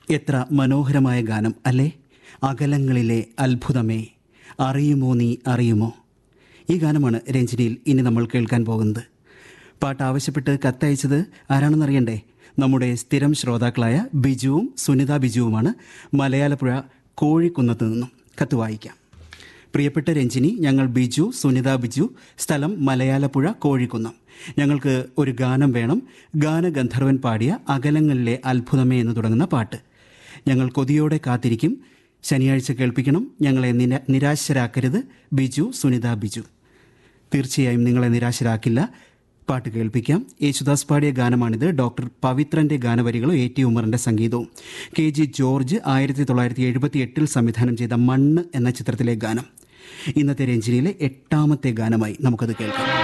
എത്ര മനോഹരമായ ഗാനം അല്ലേ അകലങ്ങളിലെ അത്ഭുതമേ അറിയുമോ നീ അറിയുമോ ഈ ഗാനമാണ് രഞ്ജിനിയിൽ ഇനി നമ്മൾ കേൾക്കാൻ പോകുന്നത് പാട്ട് ആവശ്യപ്പെട്ട് കത്തയച്ചത് ആരാണെന്നറിയണ്ടേ നമ്മുടെ സ്ഥിരം ശ്രോതാക്കളായ ബിജുവും സുനിത ബിജുവുമാണ് മലയാളപ്പുഴ കോഴിക്കുന്നത്ത് നിന്നും കത്ത് വായിക്കാം പ്രിയപ്പെട്ട രഞ്ജിനി ഞങ്ങൾ ബിജു സുനിത ബിജു സ്ഥലം മലയാളപ്പുഴ കോഴിക്കുന്നം ഞങ്ങൾക്ക് ഒരു ഗാനം വേണം ഗാനഗന്ധർവൻ പാടിയ അകലങ്ങളിലെ അത്ഭുതമേ എന്ന് തുടങ്ങുന്ന പാട്ട് ഞങ്ങൾ കൊതിയോടെ കാത്തിരിക്കും ശനിയാഴ്ച കേൾപ്പിക്കണം ഞങ്ങളെ നിര നിരാശരാക്കരുത് ബിജു സുനിത ബിജു തീർച്ചയായും നിങ്ങളെ നിരാശരാക്കില്ല പാട്ട് കേൾപ്പിക്കാം യേശുദാസ് പാടിയ ഗാനമാണിത് ഡോക്ടർ പവിത്രന്റെ ഗാനവരികളും എ ടി ഉമറിന്റെ സംഗീതവും കെ ജി ജോർജ് ആയിരത്തി തൊള്ളായിരത്തി എഴുപത്തി എട്ടിൽ സംവിധാനം ചെയ്ത മണ്ണ് എന്ന ചിത്രത്തിലെ ഗാനം ഇന്നത്തെ രഞ്ജിനിയിലെ എട്ടാമത്തെ ഗാനമായി നമുക്കത് കേൾക്കാം